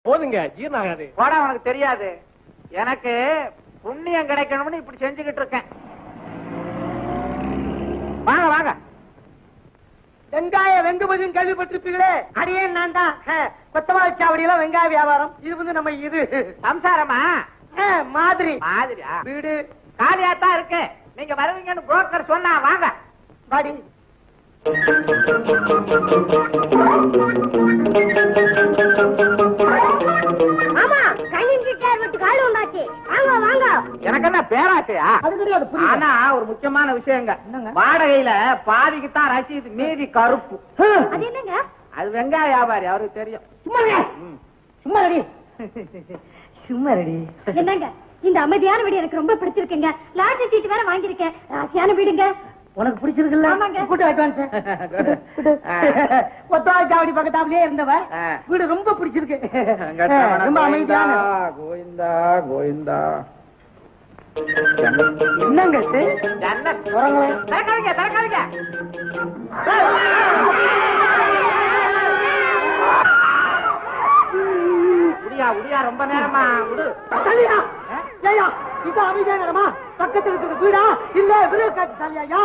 போதுங்க ஜீரணம் ஆகாது போட உனக்கு தெரியாது எனக்கு புண்ணியம் கிடைக்கணும்னு இப்படி செஞ்சுக்கிட்டு இருக்கேன் வாங்க வாங்க வெங்காய வெங்குமதியும் கேள்விப்பட்டிருப்பீங்களே அடியே நான் தான் கொத்தவாள் சாவடியில வெங்காய வியாபாரம் இது வந்து நம்ம இது சம்சாரமா ஆ, மாதிரி மாதிரியா வீடு காலியா தான் இருக்கு நீங்க வருவீங்கன்னு புரோக்கர் சொன்னா வாங்க பாடி ஆமா கண்ணின் கிட்டார் விட்டு கால் உண்டாச்சு வாங்க வாங்க எனக்கு என்ன பேராசையா அது கிடையாது புரியல. ஆனா ஒரு முக்கியமான விஷயங்க என்னங்க? வாடகையில பாதிக்கு தான் ரசீது மீதி கருப்பு அது என்னங்க அது வெங்காய வியாபாரி அவருக்கு தெரியும் சும்மா இருங்க. சும்மா ரெடி சும்மா ரெடி என்னங்க இந்த அமைதியான வீடு எனக்கு ரொம்ப பிடிச்சிருக்குங்க லாட்ரி சீட்டு வேற வாங்கியிருக்கேன் ராசியான வீடுங்க உனக்கு பிடிச்சிருக்குல்ல ஆமாங்க. கூட்டு அட்வான்ஸ் ஆ. கொத்தவாள் சாவடி பக்கத்தாப்லயே இருந்தவ ஆ. வீடு ரொம்ப பிடிச்சிருக்கு அங்க ஆ, ரொம்ப அமைதியான கோவிந்தா கோவிந்தா என்னங்க இது? ஜன்னல் திறங்களேன். திறக்காதீங்க திறக்காதீங்க உடியா உடியா ரொம்ப நேரமா விடு தள்ளியா? ஏய்யா, இது அமைதியான இடமா? பக்கத்துல இருக்கிற வீடா இல்ல விருதுக்காட்டு சாலையா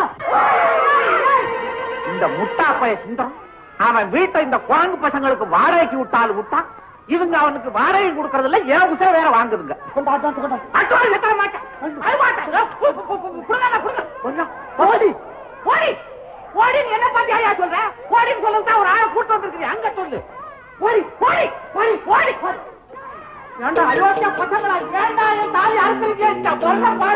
இந்த முட்டா பைய சுந்தரம் அவன் வீட்டை இந்த குரங்கு பசங்களுக்கு வாடகைக்கு விட்டாலும் விட்டா இவங்க அவனுக்கு வாடகை கொடுக்கறது இல்ல ஏன் உசை வேற வாங்குதுங்க கொண்டா அட்வான்ஸ் கொண்டா அட்வான்ஸ் எத்தனை மாட்டேன் அது மாட்டேன் கு- கு- கு- கு- கொடுங்க, கொடுங்க. கொஞ்சம் ஓடி ஓடி ஓடின்னு என்ன பார்த்து ஐயா சொல்ற ஓடின்னு சொல்லத்தான் ஒரு ஆளை கூட்டு வந்திருக்கிறீங்க அங்க சொல்லு ஓடி ஓடி ஓடி ஓடி ஓடி. ஏண்டா அயோக்கிய பசங்களா ஏண்டா என் தாலி அறுக்கிறீங்க இந்த பொருளை பாரு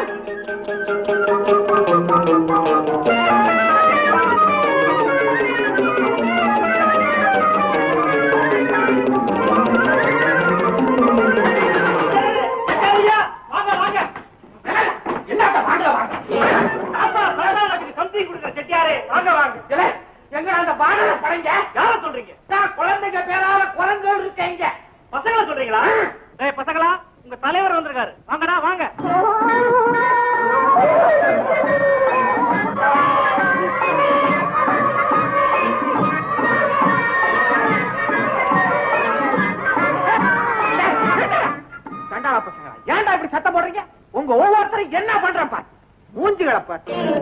ஐயா, வாங்க வாங்க என்னங்க வாங்க வாங்க அப்பா பலகாரத்துக்கு சம்திங் கொடுங்க செட்டியாரே வாங்க வாங்க இல்ல எங்க அந்த பாடல படைங்க யார சொல்றீங்க நான் குழந்தைங்க பேரால குரங்குகள் இருக்கீங்க பசங்கள சொல்றீங்களா ஏய் பசங்களா உங்க தலைவர் வந்திருக்காரு வாங்கடா வாங்க கண்டாளா பசங்களா ஏன்டா இப்படி சத்தம் போடுறீங்க உங்க ஒவ்வொருத்தரும் என்ன பண்றப்பா மூஞ்சி கிளப்ப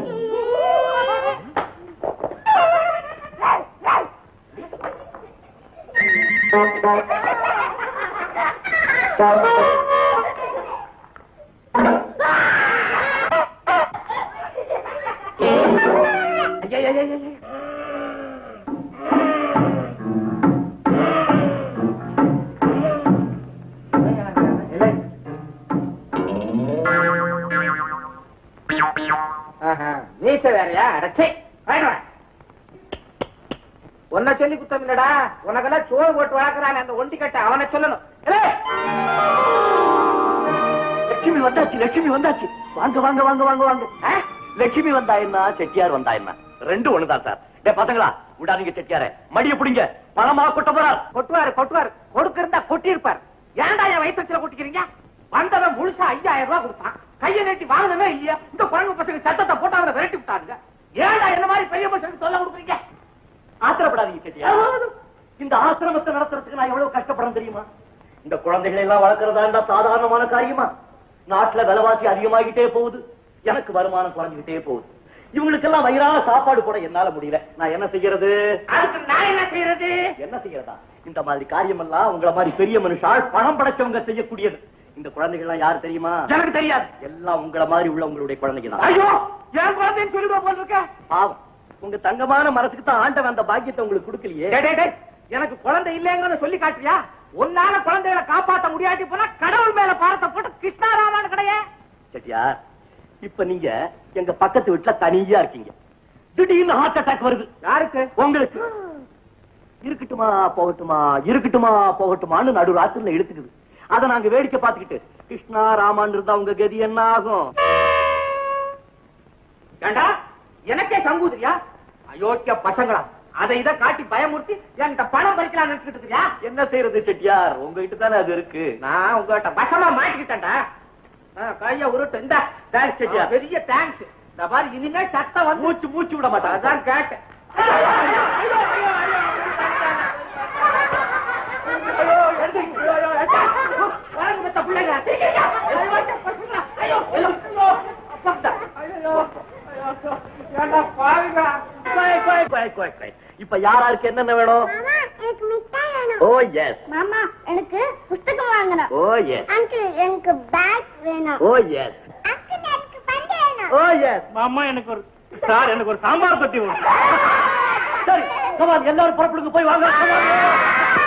மீச வேறையா அடைச்சே உன்னை சொல்லி குத்தம் இல்லடா உனக்கெல்லாம் சோறு போட்டு வளர்க்கறான் அந்த ஒண்டி கட்ட அவனை சொல்லணும் ஏலே! லட்சுமி வந்தாச்சு லட்சுமி வந்தாச்சு வாங்க வாங்க வாங்க வாங்க வாங்க ஆ? லட்சுமி வந்தா என்ன செட்டியார் வந்தா என்ன ரெண்டு ஒண்ணுதான் சார் டே பசங்களா விடாதீங்க செட்டியார மடிய புடிங்க பணமா கொட்ட போறார் கொட்டுவாரு கொட்டுவாரு கொடுக்க இருந்தா கொட்டி இருப்பார் ஏன்டா என் வயிற்றுல கொட்டிக்கிறீங்க வந்தவன் முழுசா ஐயாயிரம் ரூபாய் கொடுத்தான் கையை நீட்டி வாங்கினவே இல்லையா இந்த குழந்தை பசங்க சத்தத்தை போட்டு அவனை விரட்டி விட்டாருங்க ஏன்டா என்ன மாதிரி பெரிய மனுஷனுக்கு சொல்ல கொடுக்குறீங்க ஆத்திரப்படாதீங்க செட்டியார் இந்த ஆசிரமத்தை நடத்துறதுக்கு நான் எவ்வளவு கஷ்டப்படுறேன் தெரியுமா இந்த குழந்தைகளை எல்லாம் வளர்க்கறதா இருந்தா சாதாரணமான காரியமா நாட்டுல விலைவாசி அதிகமாகிட்டே போகுது எனக்கு வருமானம் குறைஞ்சுக்கிட்டே போகுது இவங்களுக்கெல்லாம் வயிறான சாப்பாடு கூட என்னால முடியல நான் என்ன செய்யறது அதுக்கு நான் என்ன செய்யறது என்ன செய்யறதா இந்த மாதிரி காரியம் எல்லாம் உங்கள மாதிரி பெரிய மனுஷால் பணம் படைச்சவங்க செய்யக்கூடியது இந்த குழந்தைகள் எல்லாம் யாரு தெரியுமா எனக்கு தெரியாது எல்லாம் உங்கள மாதிரி உள்ள உங்களுடைய குழந்தைங்க தான் ஐயோ என் குழந்தைன்னு சொல்லுவா போல் இருக்க பாவம் உங்க தங்கமான மனசுக்கு தான் ஆண்டவன் அந்த பாக்கியத்தை உங்களுக்கு கொடுக்கலையே டேய், டேய், டேய், எனக்கு குழந்தை இல்லைங்கிறத சொல்லி காட்டுறியா உன்னால குழந்தைகளை காப்பாத்த முடியாட்டி போனா கடவுள் மேல பாரத்தை போட்டு கிருஷ்ணாராமான் கிடையே செட்டியார் இப்ப நீங்க எங்க பக்கத்து வீட்டுல தனியா இருக்கீங்க திடீர்னு ஹார்ட் அட்டாக் வருது யாருக்கு உங்களுக்கு இருக்கட்டுமா போகட்டுமா இருக்கட்டுமா போகட்டுமான்னு நடு ராத்திரில இழுத்துக்குது அத நாங்க வேடிக்கை பார்த்துக்கிட்டு கிருஷ்ணா ராமான் இருந்தா உங்க கதி என்ன ஆகும் ஏண்டா எனக்கே சங்கூதிரியா அயோக்கிய பசங்களா அதை இதை காட்டி பயமுறுத்தி என்கிட்ட பணம் பறிக்கலாம் நினைச்சிட்டு இருக்கியா என்ன செய்யறது செட்டியார் உங்ககிட்ட தானே அது இருக்கு நான் உங்ககிட்ட வசமா மாட்டிக்கிட்டேன்டா ஆ, கைய உருட்டு இந்த Thanks, செட்டியா. ஆ, பெரிய தேங்க்ஸ் இந்த மாதிரி இனிமே சத்தம் வந்து மூச்சு மூச்சு விட மாட்டாங்க அதான் கேட்டேன் ஐயோ, ஐயோ, ஐயோ, ஐயோ, ஐயோ, இப்ப யாராருக்கு என்னென்ன வேணும் மாமா எனக்கு மிட்டாய் வேணும் ஓ எஸ் மாமா எனக்கு புஸ்தகம் வாங்கணும் ஓ எஸ் அங்கிள் எனக்கு பேக் வேணும் ஓ எஸ் அங்கிள் எனக்கு பந்து வேணும் ஓ எஸ் மாமா எனக்கு ஒரு சார் எனக்கு ஒரு சாம்பார் பத்தி வேணும் சரி கமான் எல்லாரும் புறப்படுங்க போய் வாங்க come on.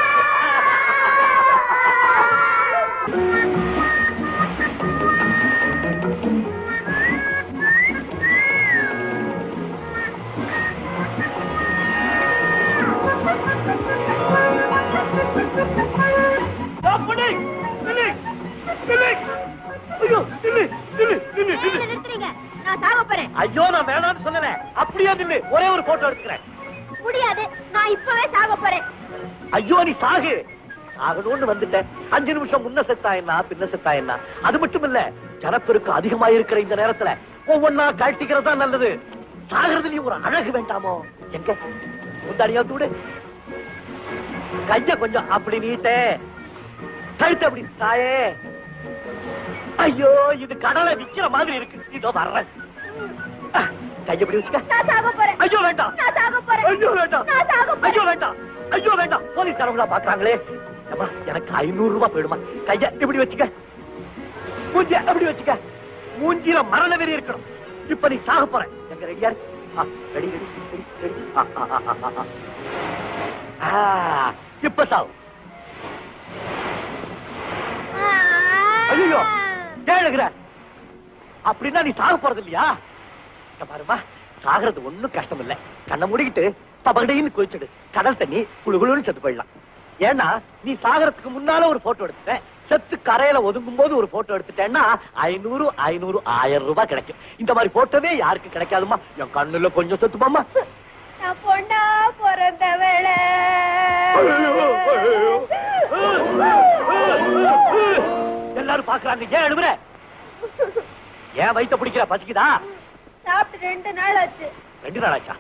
ஐயோ நில்லு நில்லு நில்லு நில்லு நிறுத்துறீங்க நான் சாக போறேன் ஐயோ நான் வேணாம்னு சொன்னேன் அப்படியே நில்லு ஒரே ஒரு போட்டோ எடுத்துக்கிறேன் முடியாது நான் இப்பவே சாக போறேன் ஐயோ நீ சாகு சாகணும்னு வந்துட்டேன் அஞ்சு நிமிஷம் முன்ன செத்தா என்ன பின்ன செத்தா என்ன அது மட்டும் இல்ல ஜனப்பெருக்கு அதிகமா இருக்கிற இந்த நேரத்துல ஒவ்வொன்னா கழட்டிக்கிறது தான் நல்லது சாகிறது நீ ஒரு அழகு வேண்டாமோ எங்க முந்தாடியா தூடு கைய கொஞ்சம் அப்படி நீட்டே கழுத்து அப்படி தாயே ஐயோ இது கடலை விக்கிற மாதிரி இருக்கு இதோ வர்றேன் அஹ், கைய அப்படி வச்சுக்க நான் சாக போறேன் ஐயோ வேண்டாம் நான் சாக போறேன் ஐயோ வேண்டாம் நான் சாக போறேன் ஐயோ வேண்டாம் ஐயோ வேண்டாம் போலீஸ் தரவுகளா பாக்குறாங்களே அம்மா எனக்கு ஐநூறு ரூபாய் போயிடுமா கைய இப்படி வச்சுக்க மூஞ்சி அப்படி வச்சுக்க மூஞ்சில மரண வெறி இருக்கணும் இப்ப நீ சாக போற எங்க ரெடியா ரெடி ரெடி ரெடி ரெடி இப்ப சாவு ஐயோ ஏழுகிற அப்படின்னா நீ சாக போறது இல்லையா இங்க பாருமா சாகிறது ஒண்ணும் கஷ்டம் இல்ல கண்ணை மூடிக்கிட்டு பபகடைன்னு குளிச்சுடு கடல் தண்ணி குளு குளுன்னு செத்து போயிடலாம் ஏன்னா நீ சாகறதுக்கு முன்னால ஒரு போட்டோ எடுத்துட்டேன் செத்து கரையில ஒதுங்கும் போது ஒரு போட்டோ எடுத்துட்டேன்னா ஐநூறு ஐநூறு ஆயிரம் ரூபாய் கிடைக்கும் இந்த மாதிரி போட்டோவே யாருக்கும் கிடைக்காதுமா என் கண்ணுல கொஞ்சம் செத்துப்பாமா நான் பொண்ணா பிறந்த வேளை எல்லாரும் பாக்குறாங்க ஏன் எழுதுற ஏன் வயித்த பிடிக்கிற பசிக்குதா சாப்பிட்டு ரெண்டு நாள் ஆச்சு ரெண்டு நாள் ஆச்சா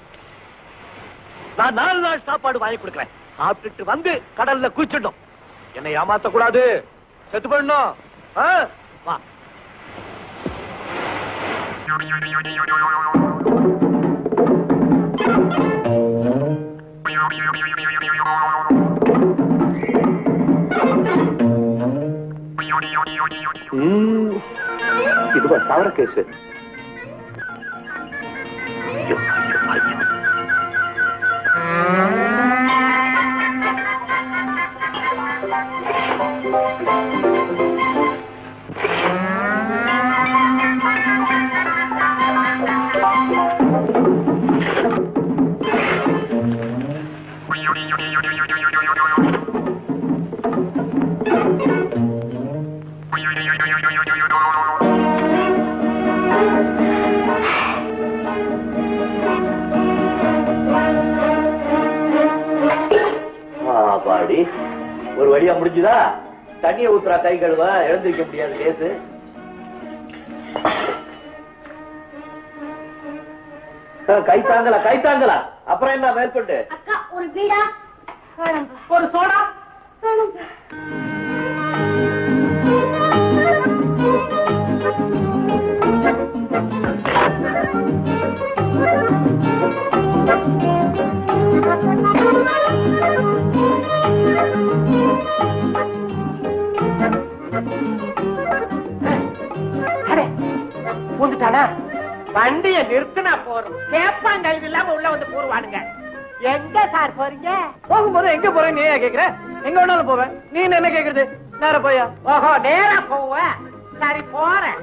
நான் நாலு நாள் சாப்பாடு வாங்கி கொடுக்குறேன் சாப்பிட்டுட்டு வந்து கடல்ல குளிச்சிடணும் என்னை ஏமாத்த கூடாது செத்து போயிடணும் ஆ? வா இதுவா சவர கேஸ் பாடி ஒரு வழியா முடிஞ்சுதா தண்ணிய ஊத்துறா கை கழுவ எழுந்திருக்க முடியாது கேசு கை தாங்கல கை தாங்கல அப்புறம் என்ன மேற்கொண்டு அக்கா ஒரு பீடா வேணாம்பா ஒரு சோடா வேணாம்பா அடே, பூந்துட்டானா வண்டிய நிறுத்தினா போறோம் கேப்பாங்க இது இல்லாம உள்ள வந்து போடுவானுங்க எங்க சார் போறீங்க போகும்போது எங்க போறேன் நீ கேக்குற எங்க வேணாலும் போவேன் நீ என்ன கேக்குறது நேர போயா ஓஹோ நேரா போவேன் சரி போறேன்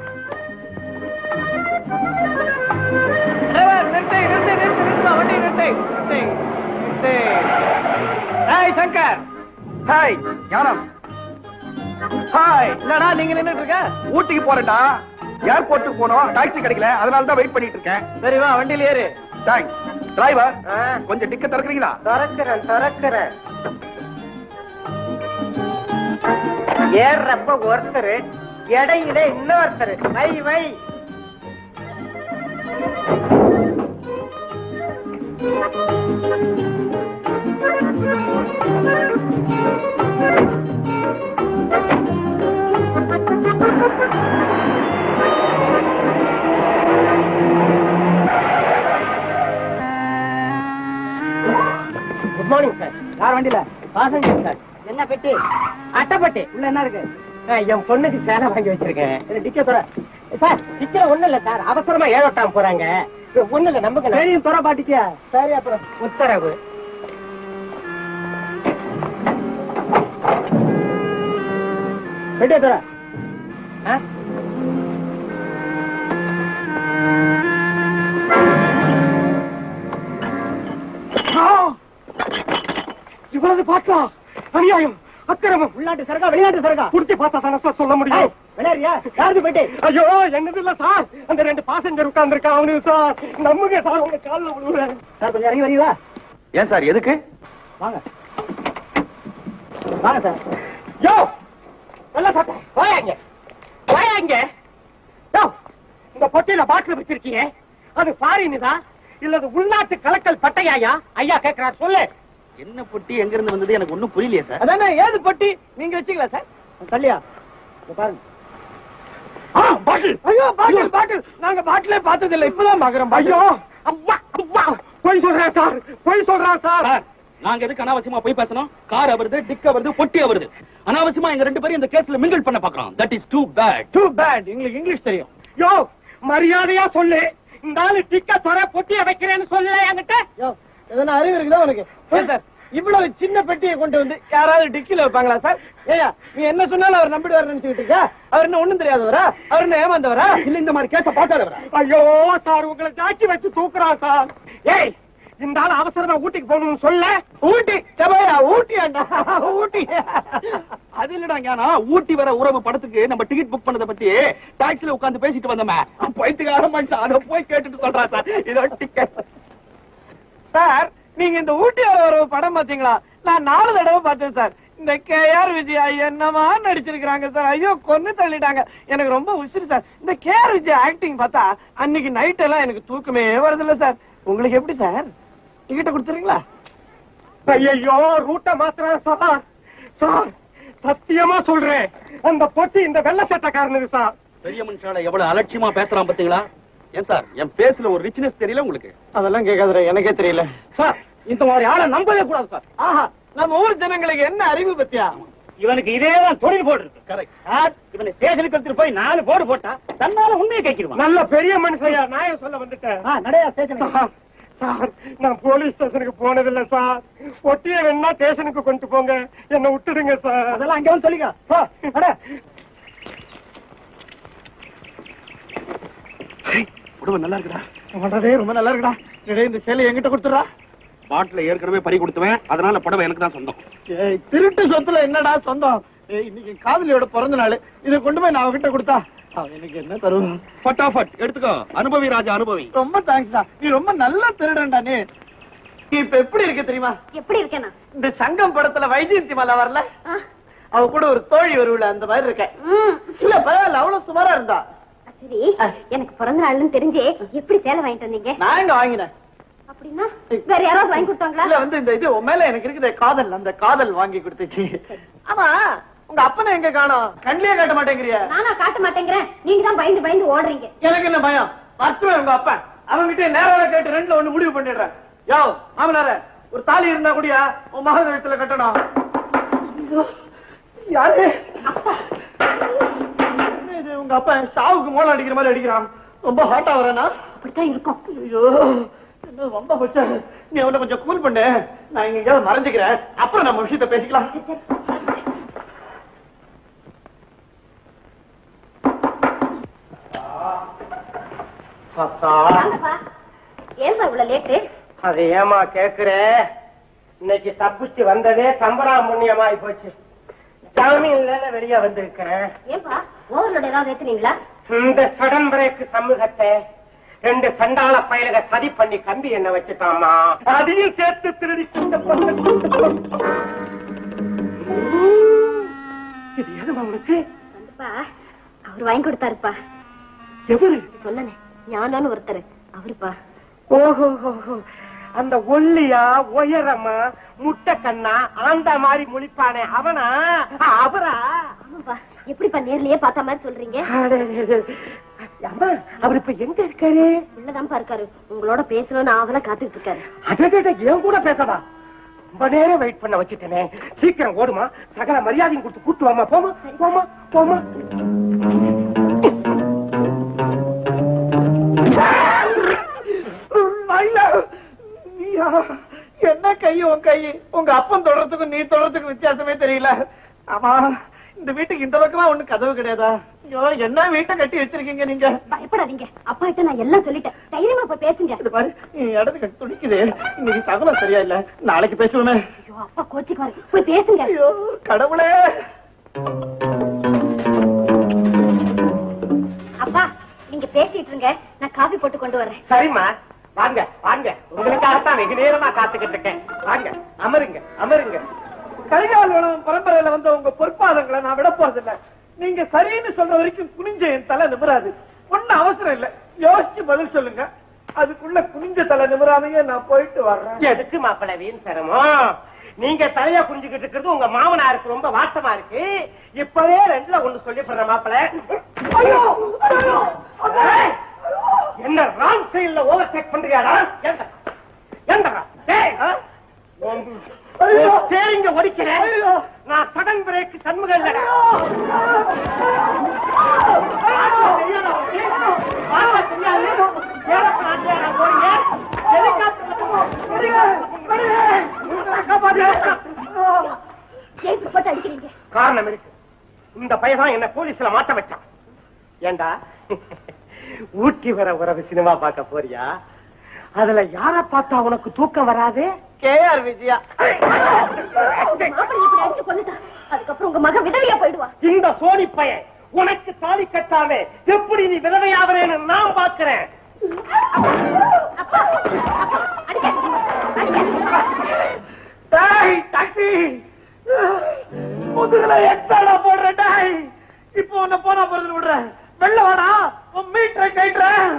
டிரைவர், நிறுத்து நிறுத்து நிறுத்து நிறுத்து வண்டி நிறுத்து நிறுத்து நிறுத்து hi Shankar hi Gnanam hi என்னடா நீங்க நின்னுட்டு இருக்க ஊட்டிக்கு போறேன்டா ஏர்போர்ட்டுக்கு போனோம் டாக்ஸி கிடைக்கல அதனால தான் வெயிட் பண்ணிட்டு இருக்கேன் சரி வா வண்டியில ஏறு தேங்க்ஸ் டிரைவர் ஆ, கொஞ்சம் டிக்க திறக்கிறீங்களா திறக்கிறேன் திறக்கிறேன் ஏறுறப்ப ஒருத்தர் இடையில இன்னொருத்தர் வை வை வண்டியில பாசஞ்சர் சார் என்ன பெட்டி அட்டைப்பட்டி உள்ள என்ன இருக்கு என் பொண்ணுக்கு சேலை வாங்கி வச்சிருக்கேன் டிக்கெட் தர சார் டிக்கெட் ஒண்ணு இல்ல சார் அவசரமா ஏழோட்டாம் போறாங்க ஒண்ணு இல்ல நம்புங்க தெரியும் துற பாட்டிக்கியா சரி அப்புறம் உத்தரவு பெட்டியை தர ஆ இவ்வளவு பார்த்தா அநியாயம் அக்கிரமம் உள்நாட்டு சரகா வெளிநாட்டு சரகா குடிச்சு பார்த்தா தானே சார் சொல்ல முடியும் விளையாடுறியா யாருக்கு போயிட்டு ஐயோ என்னது இல்ல சார் அந்த ரெண்டு பாசஞ்சர் உட்கார்ந்துருக்கா அவனு சார் நம்புங்க சார் உங்க காலில் விழுவுறேன் சார் கொஞ்சம் இறங்கி வரீங்களா ஏன் சார் எதுக்கு வாங்க வாங்க சார் யோ நல்ல சட்டை வாயாங்க வாயாங்க யோ இந்த பொட்டியில பாட்டில் வச்சிருக்கீங்க அது ஃபாரினுதா இல்ல அது உள்நாட்டு கலக்கல் பட்டையாயா ஐயா கேக்குறாரு சொல்லு என்ன பொட்டி எங்க இருந்து வந்தது எனக்கு ஒண்ணும் புரியலையே சார் அதானே ஏது பொட்டி நீங்க வச்சுக்கலாம் சார் தள்ளியா இங்க பாருங்க ஆ, பாட்டில் ஐயோ பாட்டில் பாட்டில் நாங்க பாட்டிலே பார்த்தது இல்ல இப்பதான் பாக்குறோம் ஐயோ அவ்வா அவ்வா போய் சொல்றேன் சார் போய் சொல்றேன் சார் நாங்க எதுக்கு அனாவசியமா போய் பேசணும் கார் அவருது டிக் அவருது பொட்டி அவருது அனாவசியமா எங்க ரெண்டு பேரும் இந்த கேஸ்ல மிங்கிள் பண்ண பாக்குறோம் that is too bad too bad எங்களுக்கு இங்கிலீஷ் தெரியும் யோ மரியாதையா சொல்லு இந்த ஆளு டிக்க துற பொட்டிய வைக்கிறேன்னு சொல்லல என்கிட்ட யோ எதனா அறிவு இருக்குதா உனக்கு சார் இவ்வளவு சின்ன பெட்டியை கொண்டு வந்து யாராவது டிக்கில வைப்பாங்களா சார் ஏயா நீ என்ன சொன்னாலும் அவர் நம்பிடுவார் நினைச்சுக்கிட்டு இருக்க அவர் என்ன ஒண்ணும் தெரியாதவரா அவர் என்ன ஏமாந்தவரா இல்ல இந்த மாதிரி கேஸ பாக்காதவரா ஐயோ சார் உங்களை ஜாக்கி வச்சு தூக்குறான் சார் ஏய் இந்த ஆள் அவசரமா ஊட்டிக்கு போகணும்னு சொல்ல ஊட்டி சபையா ஊட்டி அண்ணா ஊட்டி அது இல்லடா ஞானா ஊட்டி வர உறவு படத்துக்கு நம்ம டிக்கெட் புக் பண்ணத பத்தி டாக்ஸில உட்கார்ந்து பேசிட்டு வந்தோமே போயிட்டுக்கார மனுஷன் அத போய் கேட்டுட்டு சொல்றா சார் இதோ டிக்கெட் சார் நீங்க இந்த ஊட்டி ஒரு படம் பாத்தீங்களா நான் நாலு தடவை பார்த்தேன் சார் இந்த கே ஆர் விஜயா என்னமா நடிச்சிருக்காங்க சார் ஐயோ கொன்னு தள்ளிட்டாங்க எனக்கு ரொம்ப உசிறு சார் இந்த கே ஆர் விஜயா ஆக்டிங் பார்த்தா அன்னைக்கு நைட் எல்லாம் எனக்கு தூக்கமே வருதில்ல சார் உங்களுக்கு எப்படி சார் டிக்கெட்ட கொடுத்துறீங்களா ஐயோ ரூட்ட மாத்திரம் சார் சார் சத்தியமா சொல்றேன் அந்த பொட்டி இந்த வெள்ள சட்டக்காரனுக்கு சார் பெரிய மனுஷால எவ்வளவு அலட்சியமா பேசுறான் பாத்தீங்களா ஏன் சார் என் பேஸ்ல ஒரு ரிச்னஸ் தெரியல உங்களுக்கு அதெல்லாம் கேட்காதுற எனக்கே தெரியல சார் இந்த மாதிரி ஆளை நம்பவே கூடாது சார் ஆஹா நம்ம ஊர் ஜனங்களுக்கு என்ன அறிவு பத்தியா இவனுக்கு இதேதான் தொழில் போடு இருக்கு கரெக்ட் இவனை ஸ்டேஷனுக்கு எடுத்துட்டு போய் நாலு போடு போட்டா தன்னால உண்மையை கேட்கிடுவான் நல்ல பெரிய மனுஷையா நான் சொல்ல வந்துட்டேன் நடையா ஸ்டேஷன் சார் நான் போலீஸ் ஸ்டேஷனுக்கு போனதில்லை சார் பொட்டிய வேணா ஸ்டேஷனுக்கு கொண்டு போங்க என்ன விட்டுடுங்க சார் அதெல்லாம் அங்க வந்து சொல்லிக்க உடம்பு நல்லா இருக்குடா பண்றதே ரொம்ப நல்லா இருக்குடா டேய், இந்த சேலை என்கிட்ட கொடுத்துறா பாட்டில ஏற்கனவே பறி கொடுத்துவேன் அதனால புடவை எனக்கு தான் சொந்தம் ஏய், திருட்டு சொத்துல என்னடா சொந்தம் ஏய், இன்னைக்கு காதலியோட பிறந்த நாள் இதை கொண்டு போய் நான் அவகிட்ட கொடுத்தா அவ எனக்கு என்ன தருவான் ஃபட்டாஃபட் எடுத்துக்கோ அனுபவி ராஜா அனுபவி ரொம்ப தேங்க்ஸ்டா நீ ரொம்ப நல்ல திருடன்டா நீ நீ இப்ப எப்படி இருக்க தெரியுமா எப்படி இருக்கேனா இந்த சங்கம் படத்துல வைஜெயந்தி மலை வரல அவ கூட ஒரு தோழி வருவில அந்த மாதிரி இருக்க இல்ல பரவாயில்ல அவ்வளவு சுமாரா இருந்தா சரி எனக்கு பிறந்த நாள்னு தெரிஞ்சே எப்படி சேலை வாங்கிட்டு வந்தீங்க நான் எங்க வாங்கினேன் அப்படின்னா வேற யாராவது வாங்கி கொடுத்தாங்களா இல்ல வந்து இந்த இது உன் மேல எனக்கு இருக்குது காதல் அந்த காதல் வாங்கி கொடுத்துச்சு ஆமா உங்க அப்பனை எங்க காணோம் கண்ணிலே காட்ட மாட்டேங்கிறிய நானா காட்ட மாட்டேங்கிறேன் நீங்க தான் பயந்து பயந்து ஓடுறீங்க எனக்கு என்ன பயம் மருத்துவம் உங்க அப்பன் அவங்கிட்ட நேராக கேட்டு ரெண்டுல ஒண்ணு முடிவு பண்ணிடுறேன் யோ மாமனார ஒரு தாலி இருந்தா கூடியா உன் மகன் கழுத்துல கட்டணும் ஐயோ, யாரு என்ன இது உங்க அப்பா சாவுக்கு மோளம் அடிக்கிற மாதிரி அடிக்கிறான் ரொம்ப ஹாட்டா வரேனா அப்படித்தான் இருக்கும் ஐயோ என்ன ரொம்ப பச்சை நீ அவனை கொஞ்சம் கூல் பண்ணு நான் இங்க எங்கேயாவது மறைஞ்சுக்கிறேன் அப்புறம் நம்ம விஷயத்த பேசிக்கலாம் வாங்கப்பா ஏன்பா இவ்வளவு லேட்டு அது ஏமா கேக்குற இன்னைக்கு தப்பிச்சு வந்ததே சம்பரா புண்ணியமாயி போச்சு ஜாமீன்ல வெளியே வந்திருக்கிறேன் ஏன்பா ஓவர்லோட் ஏதாவது ஏத்துனீங்களா இந்த சடன் பிரேக் சமூகத்தை ரெண்டு சண்டாள பயலுக சதி பண்ணி கம்பி என்ன வச்சுட்டாமா அதையும் சேர்த்து திருடி கொண்டு வந்து- இது எதுமா உங்களுக்கு வந்துப்பா அவர் வாங்கி கொடுத்தாருப்பா எவரு சொன்னனே ஞானான்னு ஒருத்தர் அவருப்பா ஓஹோ ஓஹோ. அந்த ஒல்லியா உயரமா முட்டை கண்ணா ஆந்த மாதிரி முழிப்பானே அவனா அவரா ஆமாப்பா எப்படிப்பா நேர்லயே பார்த்த மாதிரி சொல்றீங்க அடடே. அம்மா அவர் இப்ப எங்க இருக்காரு உள்ளதான்ப்பா இருக்காரு உங்களோட பேசணும்னு ஆவலா காத்துட்டு இருக்காரு அடடே என் கூட பேசவா ரொம்ப நேரம் வெயிட் பண்ண வச்சுட்டேனே சீக்கிரம் ஓடுமா சகல மரியாதையும் கொடுத்து கூட்டு வாமா போமா போமா போமா நாயிலா, நீயா? என்ன கை உன் கை உங்க அப்பன் தொடறதுக்கும் நீ தொடறதுக்கும் வித்தியாசமே தெரியல ஆமா இந்த வீட்டுக்கு இந்த பக்கமா ஒண்ணு கதவு கிடையாதா ஐயோ என்ன வீட்டை கட்டி வச்சிருக்கீங்க நீங்க பயப்படாதீங்க அப்பா கிட்ட நான் எல்லாம் சொல்லிட்டேன் தைரியமா போய் பேசுங்க இது பாரு நீ இடத்துக்கு துடிக்குது இன்னைக்கு சகலம் சரியா இல்ல நாளைக்கு பேசுவேனே ஐயோ அப்பா கோச்சுக்கு போய் பேசுங்க ஐயோ கடவுளே அப்பா நீங்க பேசிட்டு இருங்க நான் காபி போட்டு கொண்டு வரேன் சரிம்மா வாங்க வாங்க உங்களுக்காகத்தான் வெகு நேரமா காத்துக்கிட்டு இருக்கேன் வாங்க அமருங்க அமருங்க கரிகால் வளம் பரம்பரையில வந்த உங்க பொற்பாதங்களை நான் விட போறதில்ல நீங்க சரின்னு சொல்ற வரைக்கும் குனிஞ்ச என் தலை நிமிராது ஒண்ணும் அவசரம் இல்ல யோசிச்சு பதில் சொல்லுங்க அதுக்குள்ள குனிஞ்ச தலை நிமிராமையே நான் போயிட்டு வர்றேன் எதுக்கு மாப்பிள்ள வீண் சிரமம் நீங்க தலைய புரிஞ்சுக்கிட்டு இருக்கிறது உங்க மாமனாருக்கு ரொம்ப வாட்டமா இருக்கு இப்பவே ரெண்டுல ஒண்ணு சொல்லி போடுற மாப்பிள்ள ஏய், என்ன ராங் சைடுல ஓவர் டேக் பண்றியாடா ஏண்டா? ஏண்டா? டேய், ஆ? உன் உன் ஸ்டேரிங்க ஒடிக்கிறேன் நான் சடன் பிரேக் சண்முகம் இல்லடா ஆட்டோ தெரியாதா உனக்கு? ஆட்டோ தெரியாது? ஏறப்ப நாட்டியாடா போறீங்க? ஹெலிகாப்டர்ல ஜெயிப்பு போட்டு அடிக்கிறீங்க காரணம் இருக்கு இந்த பையன் என்ன போலீஸ்ல மாட்ட வச்சான் ஏண்டா ஊட்டி வர உறவு சினிமா பார்க்க போறியா அதுல யார பார்த்தா உனக்கு தூக்கம் வராது கே ஆர் விஜயா மாப்பிள்ளை இப்படி அடிச்சு கொண்டுட்டா அதுக்கப்புறம் உங்க மகன் விதவியா போயிடுவா இந்த சோனி பையன் உனக்கு தாலி கட்டாம எப்படி நீ விதவையாவரேன்னு நான் பாக்குறேன் அப்பா அப்பா அடிக்காதீங்க அடிக்காதீங்க டாய் டாக்ஸி முதுகுல எக்ஸாடா போடுற டாய் இப்போ உன்னை போனா போறது விடுறேன் வெள்ள வாடா உன் மீட்டரை கைட்டுறேன்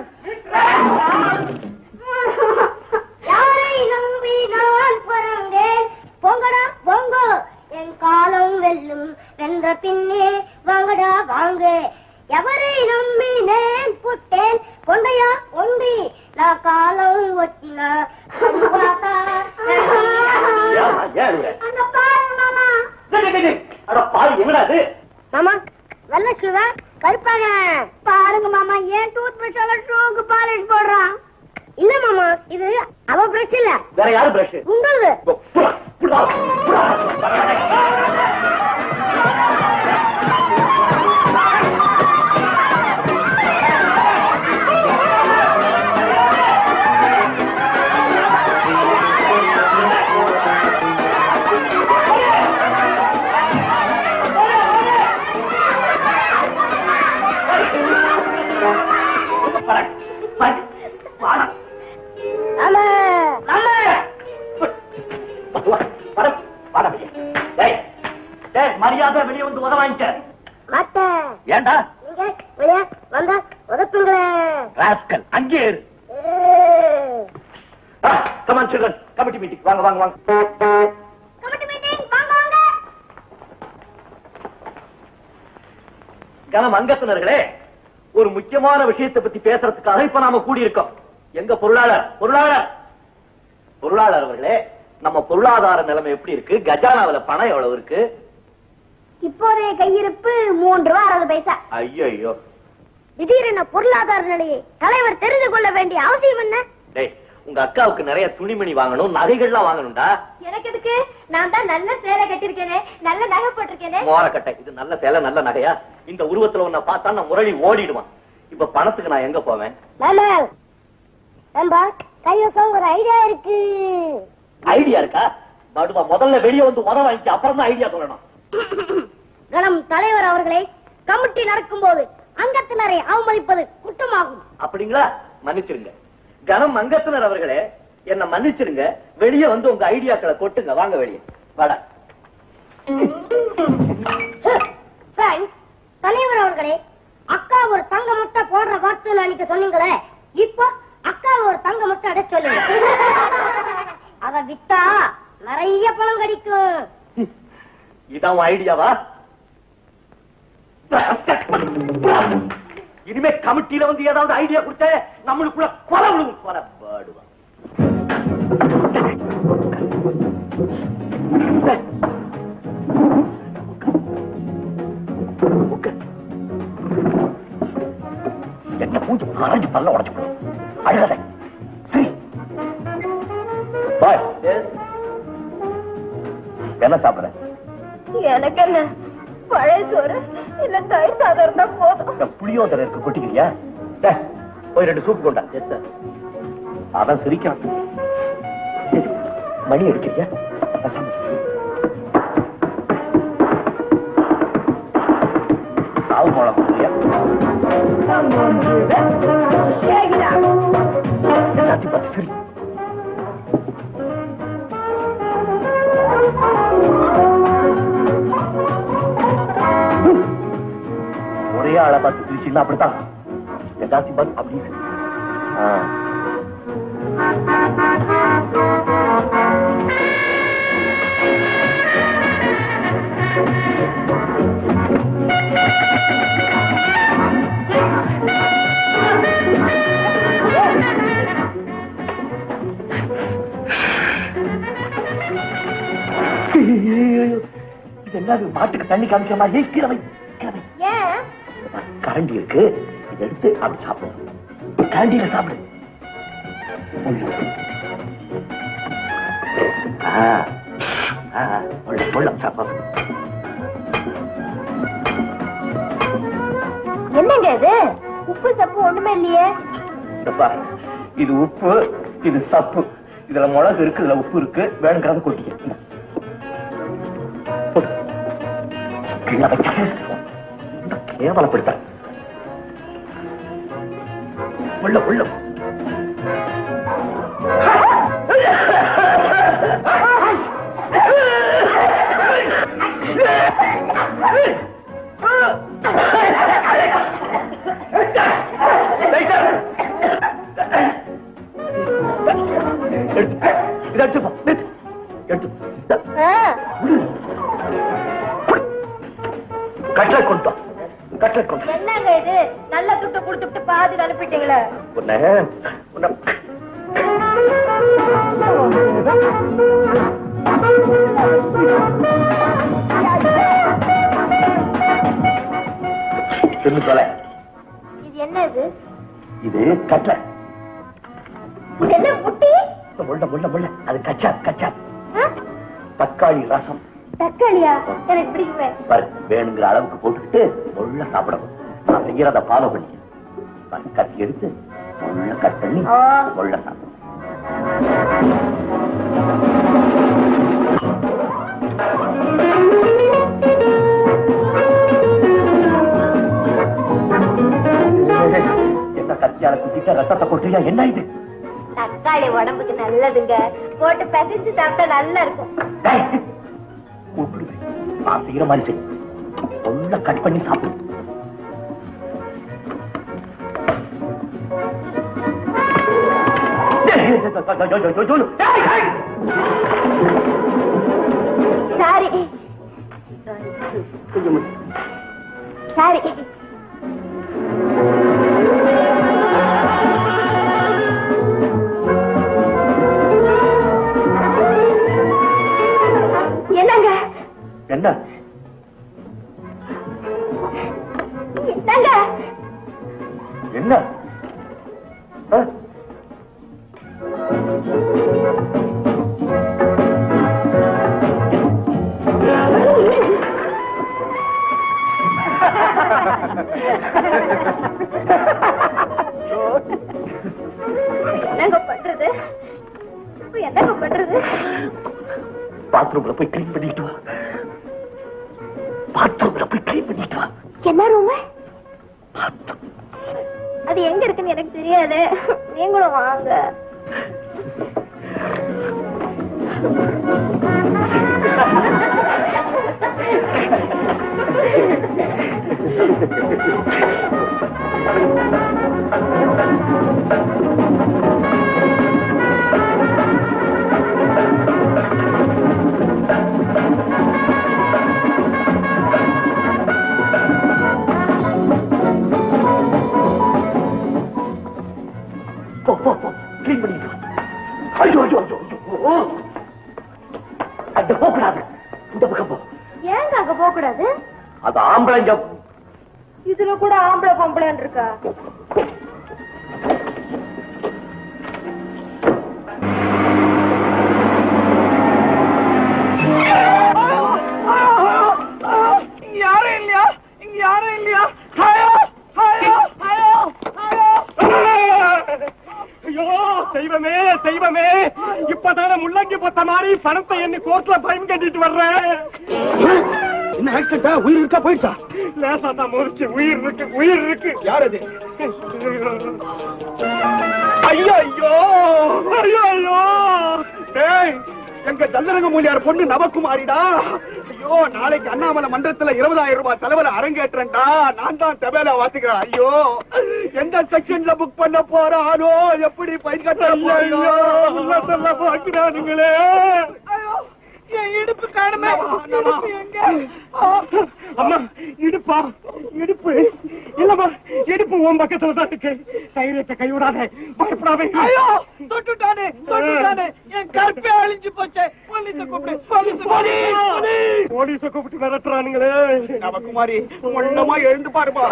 யாரை நம்பி நான் பிறந்தேன் பொங்கடா பொங்கோ என் காலம் வெல்லும் வென்ற பின்னே வாங்கடா வாங்க எவரை நம்பினேன் புட்டேன் கொண்டையா கொண்டி நான் காலம் ஒத்தினா அது பார்த்தா ஏம்மா, ஏன் அழுகுற? அங்க பாருங்க மாமா டேய், டேய், டேய், அட பாவி என்னடா இது மாமா வெள்ள சிவ கருப்பாக பாருங்க மாமா ஏன் டூத் பிரஷ் ஷூக்கு பாலிஷ் போடுறான் இல்ல மாமா இது அவ பிரஷ் இல்ல வேற யாரு பிரஷ் உங்களது ஆமா மரியாதை வெளியே வந்து உத வாங்கிக்க மாட்டேன் ஏண்டா நீங்க வெளியா வந்தா உதப்புங்களேன் ராஸ்கல் அங்கே இரு கமான் சில்ட்ரன் கமிட்டி மீட்டிங் வாங்க வாங்க வாங்க கமிட்டி மீட்டிங் வாங்க வாங்க கனம் அங்கத்தினர்களே ஒரு முக்கியமான விஷயத்தை பத்தி பேசுறதுக்காக இப்ப நாம கூடி இருக்கோம் எங்க பொருளாளர் பொருளாளர் பொருளாளர் அவர்களே நம்ம பொருளாதார நிலைமை எப்படி இருக்கு கஜானாவுல பணம் எவ்வளவு இருக்கு இப்போதைய கையிருப்பு மூன்று ரூபா அறுபது பைசா ஐயோ ஐயோ திடீரென பொருளாதார நிலையை தலைவர் தெரிந்து கொள்ள வேண்டிய அவசியம் என்ன டேய் உங்க அக்காவுக்கு நிறைய துணிமணி வாங்கணும் நகைகள்லாம் வாங்கணும்டா எனக்கு எதுக்கு நான் தான் நல்ல சேலை கட்டிருக்கேனே நல்ல நகை போட்டிருக்கேனே மோரக்கட்டை இது நல்ல சேலை நல்ல நகையா இந்த உருவத்துல உன்னை பார்த்தா நான் முரளி ஓடிடுவான் இப்ப பணத்துக்கு நான் எங்க போவேன் மாமா நம்ப கைவசம் ஒரு ஐடியா இருக்கு ஐடியா இருக்கா படுவா முதல்ல வெளியே வந்து உத வாங்கிக்க அப்புறம் தான் ஐடியா சொல்லணும் கணம் தலைவர் அவர்களே கமிட்டி நடக்கும் போது அங்கத்தினரை அவமதிப்பது குற்றமாகும் அப்படிங்களா மன்னிச்சிருங்க கனம் அங்கத்தினர் அவர்களே என்ன மன்னிச்சிருங்க வெளியே வந்து உங்க ஐடியாக்களை கொட்டுங்க வாங்க வெளியே வாடா Friends, தலைவர் அவர்களே அக்கா ஒரு தங்க முட்டை போடுற வார்த்தை அன்னைக்கு சொன்னீங்களே இப்போ அக்கா ஒரு தங்க முட்டை அட சொல்லுங்க அத வித்தா நிறைய பணம் கிடைக்கும் இதான் உன் ஐடியாவா இனிமே கமிட்டியில வந்து ஏதாவது ஐடியா கொடுத்த நம்மளுக்குள்ள கொலை விழுவும் கொலை பாடுவா என்ன பூஜை அரைஞ்சு பல்ல உடச்சு போடும் அழகதை சரி பாய் என்ன சாப்பிடுற எனக்கு என்ன பழைய சோறு இல்ல தயிர் சாதம் இருந்தா போதும் இந்த புளியோதரை இருக்கு கொட்டிக்கிறியா டேய், போய் ரெண்டு சூப் கொண்டா அதான் சிரிக்கான் சரி, மணி அடிக்கிறியா பேசாம இரு. சாவு போல கொடுக்குறியா எல்லாத்தையும் பார்த்து சரி ஒரே ஆளை பார்த்து சிரிச்சீங்கன்னா அப்படித்தான் எல்லாத்தையும் பார்த்து அப்படி சிரி ஆ. இது என்னது மாட்டுக்கு தண்ணி காமிக்கிற மாதிரி கிழமை கிழமை ஏன் கரண்டி இருக்கு இதை எடுத்து அப்படி சாப்பிடு கரண்டியில சாப்பிடு ஆ, ஆ, உள்ள, உள்ள, சாப்பிடு. என்னங்க இது உப்பு சப்பு ஒண்ணுமே இல்லையே இந்த பாரு, இது உப்பு இது சப்பு இதுல மிளகு இருக்கு இதுல உப்பு இருக்கு வேணுங்கிறத கொட்டிக்க இந்தா. போடு. கீழே வைக்காத. இந்த கேவலப்படுத்த உள்ள உள்ள எடுத்து இதை எடுத்து போ, எடுத்து. எடுத்து இந்தா. கட்லட் கொண்டு வா. கட்லட் கொண்டு வா. என்னங்க இது நல்ல துட்டு கொடுத்துட்டு பாதி அனுப்பிட்டீங்களே உன்னை உன்னை தின்னு தொலை இது என்ன இது இது கட்லட் இது என்ன முட்டி முள்ள முள்ள முள்ள அது கச்சா கச்சா தக்காளி ரசம் தக்காளியா எனக்கு பிடிக்குமே பாரு வேணுங்கிற அளவுக்கு போட்டுக்கிட்டு முள்ள சாப்பிடணும் நான் செய்யறத ஃபாலோ பண்ணிக்க பாரு, கத்தி எடுத்து முள்ள கட் பண்ணி ஆ. முள்ள சாப்பிடணும் என்ன கத்தியால குத்திட்ட ரத்தத்தை கொட்டுறியா என்ன இது தக்காளி உடம்புக்கு நல்லதுங்க போட்டு பிசைஞ்சு சாப்பிட்டா நல்லா இருக்கும் டேய், கூப்பிடுவேன். நான் செய்யற மாதிரி செய் முள்ள கட் பண்ணி சாப்பிடு சாரி சாரி என்னங்க என்ன என்னங்க என்ன ஆ? என்னங்க பண்றது இப்ப என்னங்க பண்றது பாத்ரூம்ல போய் க்ளீன் பண்ணிட்டு வா பாத்ரூம்ல போய் க்ளீன் பண்ணிட்டு வா என்ன ரூம் பாத்ரூம் அது எங்க இருக்குன்னு எனக்கு தெரியாது நீங்களும் வாங்க போ போ போ க்ளீன் பண்ணிட்டு வா ஐயோ ஐயோ ஐயோ ஐயோ அது ஆம்பளைங்க இதுல கூட ஆம்பளை பொம்பளைன்னு இருக்கா இங்க யாரும் இல்லையா இங்க யாரும் இல்லையா ஹாயோ ஹாயோ ஹாயோ ஹாயோ ஐயோ தெய்வமே தெய்வமே இப்பதானே முள்ளங்கி பொத்த மாதிரி பணத்தை எண்ணி கோர்ட்ல பயன் கட்டிட்டு வர்றேன் என்ன ஆக்சிடென்டா உயிர் இருக்கா போயிடுச்சா லேசா தான் முறிச்சு உயிர் இருக்கு உயிர் இருக்கு யார் அது ஐயோ ஐயோ ஐயோ ஐயோ டேய் எங்க ஜல்லரங்க மூலியார் பொண்ணு நவகுமாரிடா ஐயோ நாளைக்கு அண்ணாமலை மன்றத்துல இருபதாயிரம் ரூபாய் செலவுல அரங்கேற்றேன்டா நான் தான் தபேலா வாத்துக்கிறேன் ஐயோ எந்த செக்ஷன்ல புக் பண்ண போறானோ எப்படி பயன் கட்ட ஐயோ உள்ளத்தெல்லாம் பாக்குறானுங்களே ஐயோ என் இடுப்பு காணுமே இடுப்பு எங்க ஆ. அம்மா இடுப்பா இடுப்பு இல்லம்மா இடுப்பு உன் பக்கத்துல தான் இருக்கு தைரியத்தை கைவிடாத பயப்படாத ஐயோ தொட்டுட்டானே தொட்டுட்டானே என் கற்பே அழிஞ்சு போச்சே போலீஸ கூப்பிடு போலீஸ் போலீஸ கூப்பிட்டு மிரட்டுறானுங்களே நவகுமாரி ஒண்ணமா எழுந்து பாருமா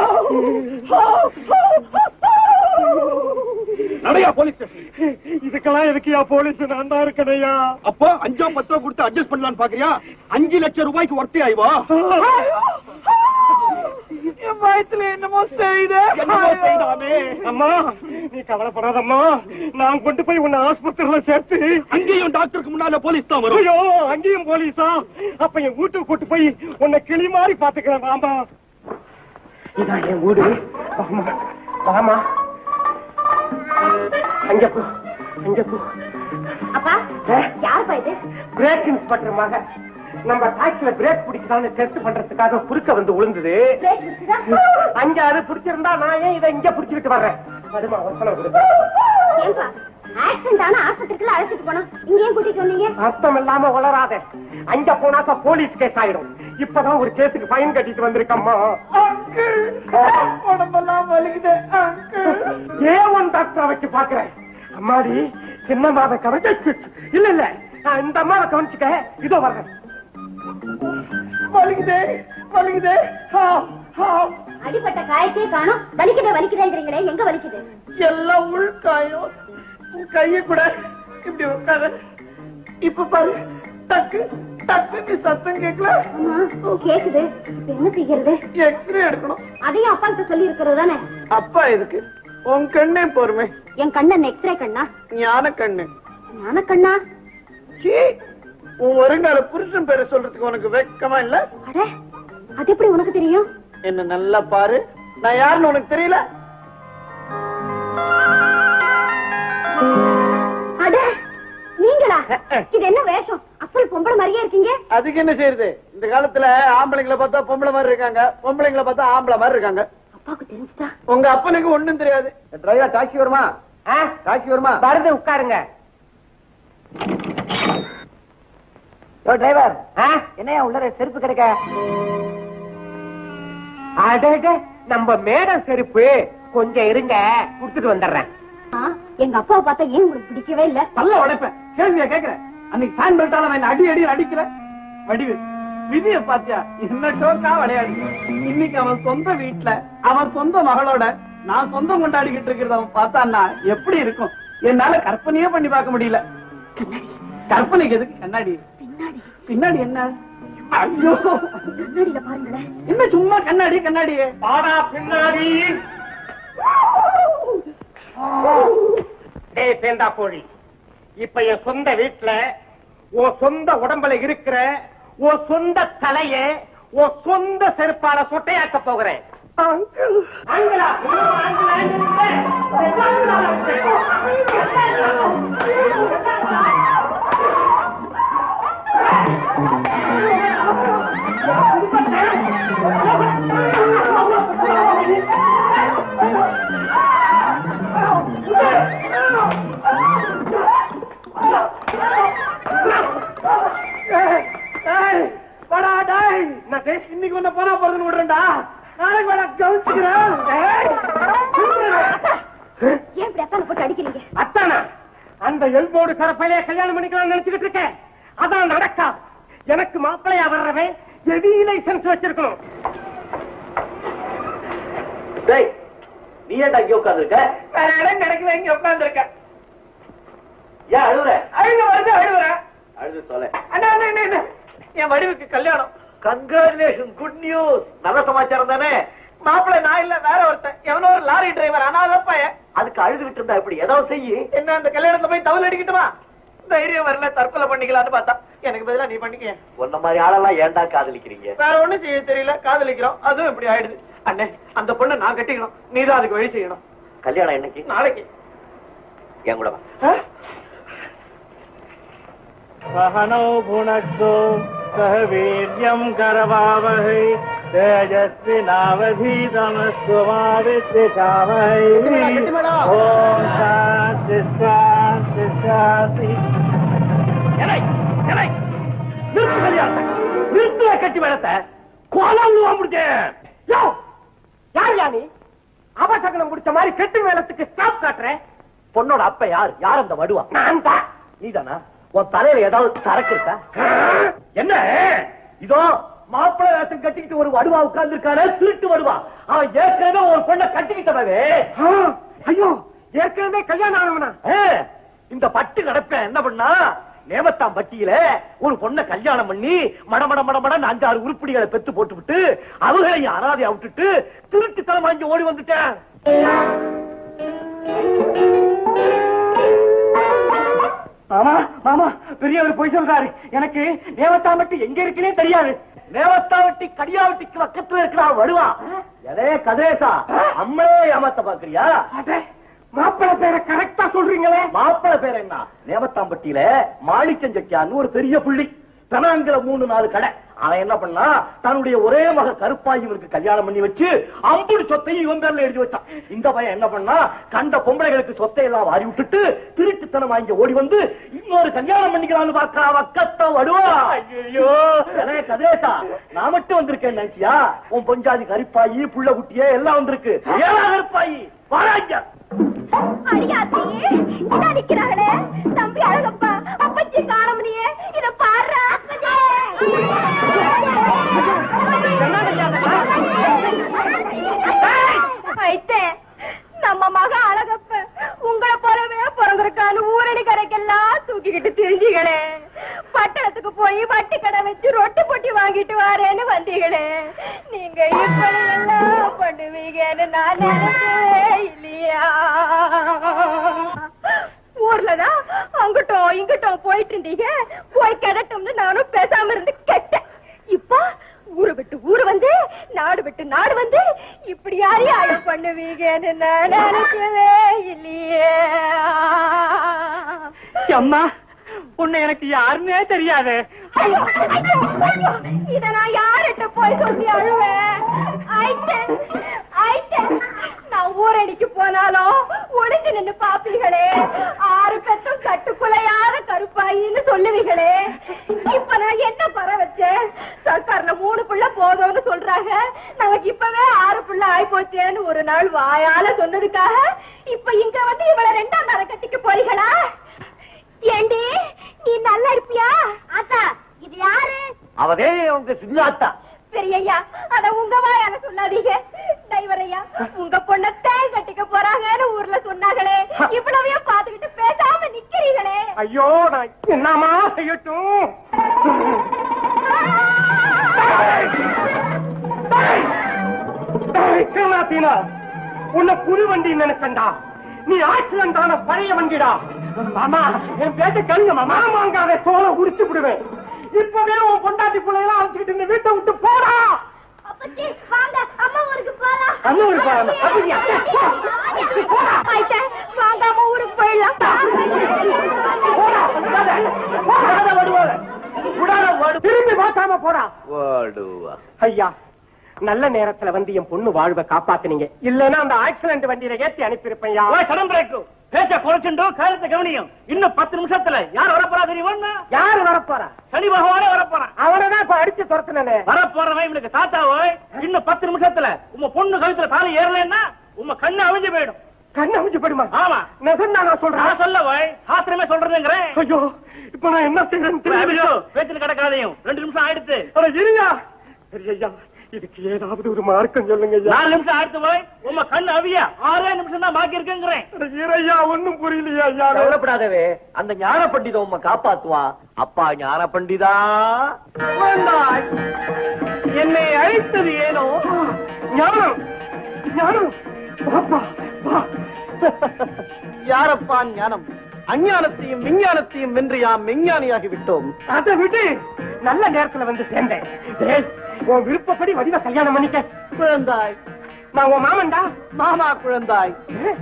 நடையா போலீஸ் ஸ்டேஷன் இதுக்கெல்லாம் எதுக்குயா போலீஸ் நான் தான் இருக்கணையா அப்போ அஞ்சோ பத்தோ கொடுத்து அட்ஜஸ்ட் பண்ணலாம்னு பாக்குறியா அஞ்சு லட்சம் ரூபாய்க்கு ஒர்த்தி ஆயிவா என் வயத்துல என்னமோ செய்தே என்னமோ செய்தாமே. அம்மா நீ கவலைப்படாதம்மா நான் கொண்டு போய் உன்னை ஆஸ்பத்திரியில சேர்த்து அங்கேயும் டாக்டருக்கு முன்னால போலீஸ் தான் வரும் ஐயோ அங்கேயும் போலீஸா அப்ப என் வீட்டுக்கு கூட்டு போய் உன்னை கிளி மாதிரி பாத்துக்கிறேன் வாமா இதான் என் வீடு வாமா வாமா அங்க போ அங்க போ அப்பா யாருப்பா இது பிரேக் இன்ஸ்பெக்டர் மக நம்ம டாக்ஸில பிரேக் பிடிக்கலாம்னு டெஸ்ட் பண்றதுக்காக குறுக்க வந்து விழுந்தது பிரேக் பிடிச்சதா? அங்க அது பிடிச்சிருந்தா நான் ஏன் இதை இங்க பிடிச்சிக்கிட்டு வர்றேன் வருமா அவசரம் கொடுங்க ஏன்பா ஆக்சிடென்ட் ஆனா ஆஸ்பத்திரிக்குள்ள அழைச்சிட்டு போனோம் இங்க ஏன் கூட்டிட்டு வந்தீங்க அர்த்தம் இல்லாம வளராத அங்க போனாக்கா போலீஸ் கேஸ் ஆயிடும் இப்பதான் ஒரு கேஸுக்கு ஃபைன் கட்டிட்டு வந்திருக்கம்மா உடம்பெல்லாம் வலிக்குது அங்கிள் ஏன் உன் டாக்டரை வச்சு பாக்குறேன் அம்மாடி சின்னம்மாவை கவனிச்சு இல்ல இல்ல நான் இந்த அம்மாவை கவனிச்சுக்க இதோ வர்றேன் வலிக்குதே வலிக்குதே ஆ, ஆ. அடிப்பட்ட காயத்தையே காணும் வலிக்குதே வலிக்குதேங்கிறீங்களே எங்க வலிக்குது எல்லாம் உள்காயம் உன் கைய கூட இப்படி உட்காரு இப்ப பாரு டக்கு டக்குன்னு சத்தம் கேட்கல ஆமா, கேக்குது இப்ப என்ன செய்கிறது எக்ஸ்ரே எடுக்கணும் அதையும் அப்பா கிட்ட சொல்லி இருக்கிறது தானே அப்பா எதுக்கு உன் கண்ணே பொறுமை என் கண்ணன் எக்ஸ்ரே கண்ணா ஞான கண்ணு ஞான கண்ணா சீ உன் வருங்கால புருஷன் பேரை சொல்றதுக்கு உனக்கு வெக்கமா இல்ல அட அது எப்படி உனக்கு தெரியும் என்ன நல்லா பாரு நான் யாருன்னு உனக்கு தெரியல அட நீங்களா இது என்ன வேஷம் அசல் பொம்பளை மாதிரியே இருக்கீங்க அதுக்கு என்ன செய்யறது இந்த காலத்துல ஆம்பளைங்களை பார்த்தா பொம்பளை மாதிரி இருக்காங்க பொம்பளைங்களை பார்த்தா ஆம்பளை மாதிரி இருக்காங்க அப்பாவுக்கு தெரிஞ்சுட்டா உங்க அப்பனுக்கு ஒண்ணும் தெரியாது டிரைவர் டாக்ஸி வருமா டாக்ஸி வருமா வருது உட்காருங்க டிரைவர் என்னையா உள்ளர செருப்பு கிடைக்க அடட நம்ம மேடம் செருப்பு கொஞ்சம் இருங்க குடுத்துட்டு வந்துடுறேன் ஆ, எங்க அப்பாவை பார்த்தா ஏன் உங்களுக்கு பிடிக்கவே இல்ல நல்ல உடைப்பேன் கேள்வியா கேக்குறேன் அன்னைக்கு ஃபேன் பெல்ட்டால அவன் அடி அடி அடிக்கிற வடிவு விதிய பாத்தியா என்ன ஷோக்கா விளையாடு இன்னைக்கு அவன் சொந்த வீட்டுல அவன் சொந்த மகளோட நான் சொந்தம் கொண்டாடிக்கிட்டு இருக்கிறத அவன் பார்த்தான்னா எப்படி இருக்கும் என்னால கற்பனையே பண்ணி பார்க்க முடியல கற்பனைக்கு எதுக்கு கண்ணாடி பின்னாடி பின்னாடி என்ன ஐயோ கண்ணாடியில பாருங்களேன் என்ன சும்மா கண்ணாடி கண்ணாடி பாடா பின்னாடி டேய் பேந்தா கோழி இப்ப என் சொந்த வீட்டுல உன் சொந்த உடம்புல இருக்கிற உன் சொந்த தலைய உன் சொந்த செருப்பால சொட்டையாக்க போகிறேன் ஆங்கிலா, ஆங்கிலா, ஏய், வாடா, டேய். இன்னைக்கு உன்னை போனா போறதுன்னு விடுறேன்டா நாளைக்கு வேணா கவனிச்சுக்கிறேன் ஏய். ஏன் இப்படி அத்தானை போட்டு அடிக்கிறீங்க அத்தானா அந்த எல்போடு கரப்பையிலே கல்யாணம் பண்ணிக்கலாம் நினைச்சுக்கிட்டு இருக்கேன் அதான் நடக்கா எனக்கு மாப்பிள்ளையா வர்றவன் ஹெவி லைசன்ஸ் வச்சிருக்கணும் டேய் நீ ஏன்டா இங்க உட்கார்ந்திருக்க வேற இடம் கிடைக்கல இங்க உட்கார்ந்துருக்கேன் ஏன் அழுவுற அழுக வருது அழுகுறேன் அழுது தொலை அண்ணா அண்ணா அண்ணா, அண்ணா என் வடிவுக்கு கல்யாணம் கங்க்ராச்சுலேஷன் குட் நியூஸ் நல்ல சமாச்சாரம் தானே மாப்பிள்ளை நான் இல்ல வேற ஒருத்தன் எவனோ ஒரு லாரி டிரைவர் அனாத பையன் அதுக்கு அழுது விட்டு இருந்தா எப்படி ஏதாவது செய்யி என்ன அந்த கல்யாணத்துல போய் தவல் அடிக்கட்டுமா தைரியம் வரல தற்கொலை பண்ணிக்கலாம்னு பார்த்தா எனக்கு பதிலா நீ பண்ணிக்க உன்ன மாதிரி ஆளெல்லாம் ஏன்டா காதலிக்கிறீங்க வேற ஒண்ணும் செய்ய தெரியல காதலிக்கிறோம் அதுவும் இப்படி ஆயிடுது அண்ணே அந்த பொண்ணை நான் கட்டிக்கணும் நீதான் அதுக்கு வழி செய்யணும் கல்யாணம் என்னைக்கு நாளைக்கு என் கூட வா सहनौ भुनक्तु सह वीर्यम् करवावहै तेजस्विनावधीतमस्तु मा विद्विषावहै ॐ शान्ति शान्ति शान्ति நிறுத்து கல்யாணத்தை நிறுத்துவ கட்டி வேடத்தை கோலம் முடிச்சேன் யார் யானி அபசகனம் முடிச்ச மாதிரி கெட்டு வேலத்துக்கு ஸ்டாப் காட்டுறேன் பொண்ணோட அப்ப யார் யார் அந்த வடுவா நான் தான் நீதானா உன் தலையில ஏதாவது சரக்கு இருக்கா என்ன இதோ மாப்பிள்ளை வேஷம் கட்டிக்கிட்டு ஒரு வடுவா உட்கார்ந்து இருக்கானே திருட்டு வடுவா அவன் ஏற்கனவே ஒரு பொண்ணை கட்டிக்கிட்டவே ஐயோ ஏற்கனவே கல்யாணம் ஆகணும்னா இந்த பட்டு கிடப்பேன் என்ன பண்ணா நேமத்தாம் பட்டியில ஒரு பொண்ணை கல்யாணம் பண்ணி மடமட மடமட அஞ்சாறு உருப்படிகளை பெத்து போட்டுவிட்டு அவங்களை அனாதையா விட்டுட்டு திருட்டு தலை வாங்கி ஓடி வந்துட்டேன் மாமா மாமா பெரியவர் போய் சொல்றாரு எனக்கு நேவத்தாம்பட்டி எங்க இருக்குன்னே தெரியாது நேவத்தாவட்டி கடியாவட்டிக்கு பக்கத்துல இருக்கிறா வருவா எதே கதேசா அம்மளே ஏமாத்த பாக்குறியா மாப்பிள்ளை பேரை கரெக்டா சொல்றீங்களே மாப்பிள பேர் என்ன நேமத்தாம்பட்டியில மாணிக்கம் செட்டியான்னு ஒரு பெரிய புள்ளி பெனாங்கிற மூணு நாலு கடை அவன் என்ன பண்ணா தன்னுடைய ஒரே மக கருப்பாய் இவனுக்கு கல்யாணம் பண்ணி வச்சு அம்புடு சொத்தையும் இவன் பேர்ல எழுதி வச்சான் இந்த பையன் என்ன பண்ணா கண்ட பொம்பளைகளுக்கு சொத்தை எல்லாம் வாரி விட்டுட்டு திருட்டுத்தனம் வாங்கி ஓடி வந்து இன்னொரு கல்யாணம் பண்ணிக்கலாம்னு பாக்கா வக்கத்த வடுவா ஐயோ கதேசா நான் மட்டும் வந்திருக்கேன் நினைச்சியா உன் பொஞ்சாதி கருப்பாயி புள்ள குட்டியே எல்லாம் வந்திருக்கு ஏழா கருப்பாயி வாராங்க அடியாத்தையே இதா நிக்கிறாங்களே தம்பி அழகப்பா அப்பச்சி காணமுடியே இத பாடுறா ஐத்தே நம்ம மக அழகப்ப உங்களை போலவே பிறந்திருக்கான்னு ஊரணி கரைக்கெல்லாம் தூக்கிக்கிட்டு திரிஞ்சீங்களே பட்டணத்துக்கு போய் வட்டி கடை வச்சு ரொட்டி பொட்டி வாங்கிட்டு வரேன்னு வந்தீங்களே நீங்க இப்படி எல்லாம் பண்ணுவீங்கன்னு நான் நினைச்சே இல்லையா ஊர்லதான் அங்கிட்டும் இங்கிட்டும் போயிட்டு இருந்தீங்க போய் கிடட்டும்னு நானும் பேசாம இருந்து கெட்டேன் இப்போ ஊரு விட்டு ஊரு வந்து நாடு விட்டு நாடு வந்து இப்படி யாரையும் அழ பண்ணுவீங்கன்னு நான் நினைக்கவே இல்லையே அம்மா உன்னை எனக்கு யாருன்னே தெரியாது ஐயோ, ஐயோ, ஐயோ, இத நான் யார்கிட்ட போய் சொல்லி அழுவேன் ஐட்டே, ஐட்டே. நான் ஊரடிக்கு போனாலும் ஒளிஞ்சு நின்னு பாப்பீங்களே ஆறு பெத்தும் கட்டுக்குலையாத கருப்பாயின்னு சொல்லுவீங்களே இப்ப நான் என்ன குறை வச்சேன் சர்க்கார்ல மூணு புள்ள போதும்னு சொல்றாங்க நமக்கு இப்பவே ஆறு புள்ள ஆய் போச்சேன்னு ஒரு நாள் வாயால சொன்னதுக்காக இப்ப இங்க வந்து இவளை ரெண்டாம் தர கட்டிக்க போறீங்களா ஏண்டி நீ நல்லா இருப்பியா ஆத்தா இது யாரு அவதே உங்க சின்னாத்தா பெரியய்யா அத உங்க வாயால சொல்லாதீங்க டிரைவர் ஐயா உங்க பொண்ண தேன் கட்டிக்க போறாங்கன்னு ஊர்ல சொன்னாங்களே இவ்வளவையும் பாத்துக்கிட்டு பேசாம நிக்கிறீங்களே ஐயோ நான் என்னமா செய்யட்டும் தீனா உன்னை புது வண்டி நினைச்சண்டா நீ ஆக்சிடென்ட் ஆன பழைய வண்டிடா மாமா என் பேச்ச கழுங்க மாமா மாங்காத தோலை உரிச்சு விடுவேன் இப்பவே உன் பொண்டாட்டி பிள்ளையெல்லாம் அழைச்சிக்கிட்டு இந்த வீட்டை விட்டு போடா அப்பச்சி வாங்க அம்மா ஊருக்கு போலாம் அம்மா ஊருக்கு போலாமா? அப்படியா? ஆயிட்டே, வாங்க அம்மா ஊருக்கு போயிடலாம் போடா விடாத. விடாத வருவாரு. விடாத வரு- திரும்பி பார்க்காம போடா ஐயா நல்ல நேரத்துல வந்து என் பொண்ணு வாழ்வை காப்பாத்துனீங்க இல்லன்னா அந்த ஆக்சிடென்ட் வண்டியில ஏத்தி அனுப்பியிருப்பேன் சடம் பிரேக்கு பேச்ச குறைச்சுண்டோ காலத்தை கவனியும் இன்னும் பத்து நிமிஷத்துல யார் வரப்போறா தெரியுமா யாரு வரப்போறா சனி பகவானே வரப்போறான் அவரைதான் இப்ப அடிச்சு துரத்துனே வரப்போறவன் இவனுக்கு தாத்தாவோய் இன்னும் பத்து நிமிஷத்துல உங்க பொண்ணு கழுத்துல தாலி ஏறலைன்னா உங்க கண்ணு அவிஞ்சு போயிடும் கண்ணு அமிஞ்சு போயிடுமா ஆமா நெசம் நான் நான் சொல்றேன் சொல்ல போய் சாஸ்திரமே சொல்றதுங்கிறேன் ஐயோ இப்ப நான் என்ன செய்யறேன்னு தெரியல பேச்சில் கிடக்காதையும் ரெண்டு நிமிஷம் ஆயிடுத்து அட இருங்க பெரியய்யா இதுக்கு ஏதாவது ஒரு மார்க்கம் சொல்லுங்க ஐயா நாலு நிமிஷம் அடுத்து போய் உங்க கண்ணு அவிய ஆறே நிமிஷம் தான் பாக்கி இருக்குங்கிறேன் ஐயா ஒண்ணும் புரியலையா ஐயா கவலைப்படாதவே அந்த ஞான பண்டிதன் உம்மை காப்பாத்துவா அப்பா ஞான பண்டிதா குழந்தாய் என்னை அழைத்தது ஏனோ ஞானம் ஞானம் பாப்பா வா யாரப்பா ஞானம் அஞ்ஞானத்தையும் விஞ்ஞானத்தையும் வென்று யாம் விஞ்ஞானியாகி விட்டோம் அதை விட்டு நல்ல நேரத்துல வந்து சேர்ந்தேன் டேய், உன் விருப்பப்படி வடிவ கல்யாணம் பண்ணிக்க குழந்தாய் நான் உன் மாமன்டா மாமா குழந்தாய்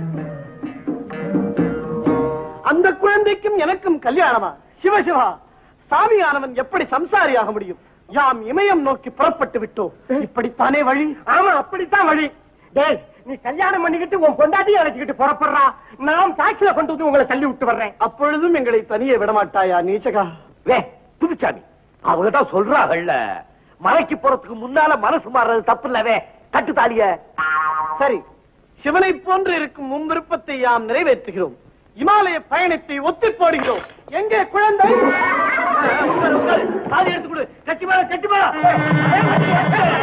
அந்த குழந்தைக்கும் எனக்கும் கல்யாணமா சிவசிவா சாமியானவன் எப்படி சம்சாரியாக முடியும் யாம் இமயம் நோக்கி புறப்பட்டு விட்டோம் இப்படித்தானே வழி ஆமா அப்படித்தான் வழி டேய் நீ கல்யாணம் பண்ணிக்கிட்டு உன் பொண்டாட்டியும் அழைச்சிக்கிட்டு புறப்படுறா நான் டாக்ஸில கொண்டு வந்து உங்களை தள்ளி விட்டு வர்றேன் அப்பொழுதும் எங்களை தனியே விடமாட்டாயா நீச்சகா வே புதுச்சாமி அவங்க தான் சொல்றாங்கல்ல மலைக்கு போறதுக்கு முன்னால மனசு மாறுறது தப்பு இல்லவே கட்டு தாலிய சரி சிவனை போன்று இருக்கும் உன் விருப்பத்தை யாம் நிறைவேற்றுகிறோம் இமாலய பயணத்தை ஒத்தி போடுகிறோம் எங்கே குழந்தை தாலி எடுத்து கொடு கட்டி மேல கட்டி மேல